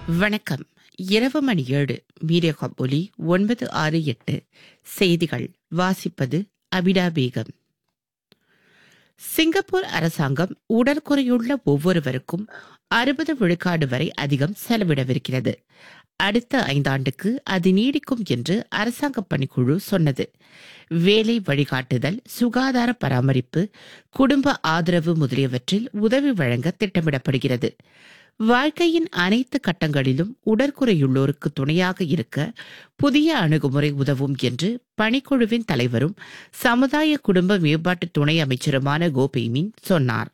வணக்கம் இரவு மணி ஏழு மீடியா ஒலி ஒன்பது ஆறு எட்டு செய்திகள் வாசிப்பது அபிடா பேகம் சிங்கப்பூர் அரசாங்கம் உடற்குறையுள்ள ஒவ்வொருவருக்கும் அறுபது விழுக்காடு வரை அதிகம் செலவிடவிருக்கிறது அடுத்த ஐந்தாண்டுக்கு அது நீடிக்கும் என்று அரசாங்க பணிக்குழு சொன்னது வேலை வழிகாட்டுதல் சுகாதார பராமரிப்பு குடும்ப ஆதரவு முதலியவற்றில் உதவி வழங்க திட்டமிடப்படுகிறது வாழ்க்கையின் அனைத்து கட்டங்களிலும் உடற்குறையுள்ளோருக்கு துணையாக இருக்க புதிய அணுகுமுறை உதவும் என்று பணிக்குழுவின் தலைவரும் சமுதாய குடும்ப மேம்பாட்டு துணை அமைச்சருமான கோபெய்மின் சொன்னார்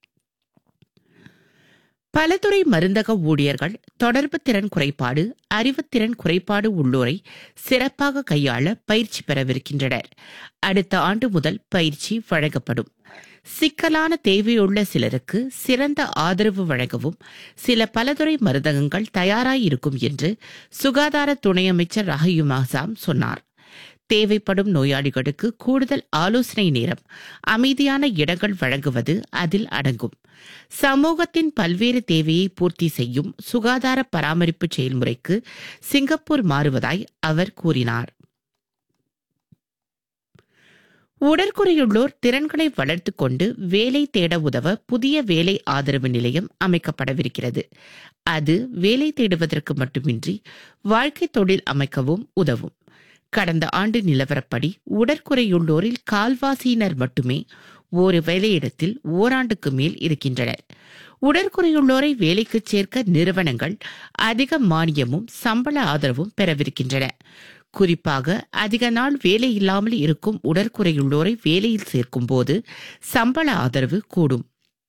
பலதுறை மருந்தக ஊழியர்கள் தொடர்பு திறன் குறைபாடு அறிவுத்திறன் குறைபாடு உள்ளோரை சிறப்பாக கையாள பயிற்சி பெறவிருக்கின்றனர் அடுத்த ஆண்டு முதல் பயிற்சி வழங்கப்படும் சிக்கலான தேவையுள்ள சிலருக்கு சிறந்த ஆதரவு வழங்கவும் சில பலதுறை மருந்தகங்கள் தயாராயிருக்கும் என்று சுகாதார துணை அமைச்சர் ரஹயூம் அசாம் சொன்னார் தேவைப்படும் நோயாளிகளுக்கு கூடுதல் ஆலோசனை நேரம் அமைதியான இடங்கள் வழங்குவது அதில் அடங்கும் சமூகத்தின் பல்வேறு தேவையை பூர்த்தி செய்யும் சுகாதார பராமரிப்பு செயல்முறைக்கு சிங்கப்பூர் மாறுவதாய் அவர் கூறினார் உடற்குறையுள்ளோர் திறன்களை வளர்த்துக் கொண்டு வேலை தேட உதவ புதிய வேலை ஆதரவு நிலையம் அமைக்கப்படவிருக்கிறது அது வேலை தேடுவதற்கு மட்டுமின்றி வாழ்க்கை தொழில் அமைக்கவும் உதவும் கடந்த ஆண்டு நிலவரப்படி உடற்குறையுள்ளோரில் கால்வாசியினர் மட்டுமே ஒரு வேலையிடத்தில் ஓராண்டுக்கு மேல் இருக்கின்றனர் உடற்குறையுள்ளோரை வேலைக்கு சேர்க்க நிறுவனங்கள் அதிக மானியமும் சம்பள ஆதரவும் பெறவிருக்கின்றன குறிப்பாக அதிக நாள் வேலை இல்லாமல் இருக்கும் உடற்குறையுள்ளோரை வேலையில் சேர்க்கும் போது சம்பள ஆதரவு கூடும்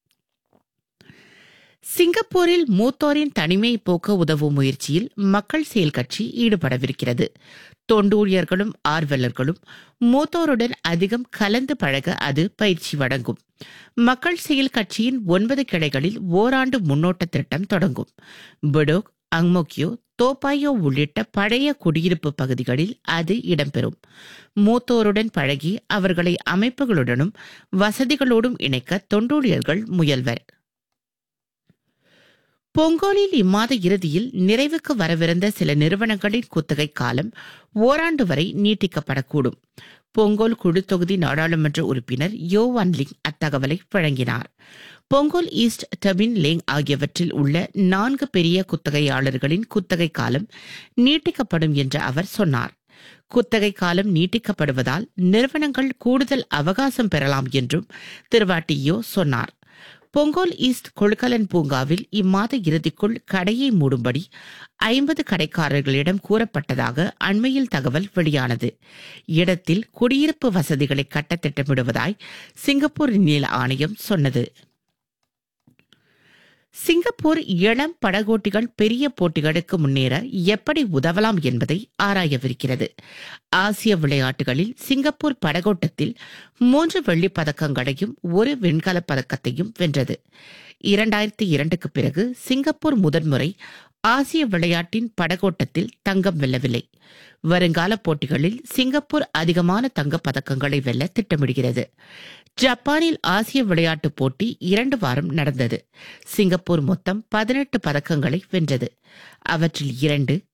சிங்கப்பூரில் மூத்தோரின் தனிமையை போக்க உதவும் முயற்சியில் மக்கள் செயல் கட்சி ஈடுபடவிருக்கிறது தொண்டூழியர்களும் ஆர்வலர்களும் மூத்தோருடன் அதிகம் கலந்து பழக அது பயிற்சி வழங்கும் மக்கள் செயல் கட்சியின் ஒன்பது கிளைகளில் ஓராண்டு முன்னோட்ட திட்டம் தொடங்கும் பிடோக் அங்மோக்கியோ தோப்பாயோ உள்ளிட்ட பழைய குடியிருப்பு பகுதிகளில் அது இடம்பெறும் மூத்தோருடன் பழகி அவர்களை அமைப்புகளுடனும் வசதிகளோடும் இணைக்க தொண்டூழியர்கள் முயல்வர் பொங்கோலில் இம்மாத இறுதியில் நிறைவுக்கு வரவிருந்த சில நிறுவனங்களின் குத்தகை காலம் ஓராண்டு வரை நீட்டிக்கப்படக்கூடும் பொங்கோல் குழு தொகுதி நாடாளுமன்ற உறுப்பினர் யோவான் லிங் அத்தகவலை வழங்கினார் பொங்கோல் ஈஸ்ட் டபின் லேங் ஆகியவற்றில் உள்ள நான்கு பெரிய குத்தகையாளர்களின் குத்தகை காலம் நீட்டிக்கப்படும் என்று அவர் சொன்னார் குத்தகை காலம் நீட்டிக்கப்படுவதால் நிறுவனங்கள் கூடுதல் அவகாசம் பெறலாம் என்றும் திருவாட்டியோ சொன்னார் பொங்கோல் ஈஸ்ட் கொழுக்கலன் பூங்காவில் இம்மாத இறுதிக்குள் கடையை மூடும்படி ஐம்பது கடைக்காரர்களிடம் கூறப்பட்டதாக அண்மையில் தகவல் வெளியானது இடத்தில் குடியிருப்பு வசதிகளை கட்ட திட்டமிடுவதாய் சிங்கப்பூர் நீல ஆணையம் சொன்னது சிங்கப்பூர் இளம் படகோட்டிகள் பெரிய போட்டிகளுக்கு முன்னேற எப்படி உதவலாம் என்பதை ஆராயவிருக்கிறது ஆசிய விளையாட்டுகளில் சிங்கப்பூர் படகோட்டத்தில் மூன்று வெள்ளிப் பதக்கங்களையும் ஒரு வெண்கலப் பதக்கத்தையும் வென்றது இரண்டாயிரத்தி இரண்டுக்கு பிறகு சிங்கப்பூர் முதன்முறை ஆசிய விளையாட்டின் படகோட்டத்தில் தங்கம் வெல்லவில்லை வருங்கால போட்டிகளில் சிங்கப்பூர் அதிகமான தங்கப் பதக்கங்களை வெல்ல திட்டமிடுகிறது ஜப்பானில் ஆசிய விளையாட்டுப் போட்டி இரண்டு வாரம் நடந்தது சிங்கப்பூர் மொத்தம் பதினெட்டு பதக்கங்களை வென்றது அவற்றில் இரண்டு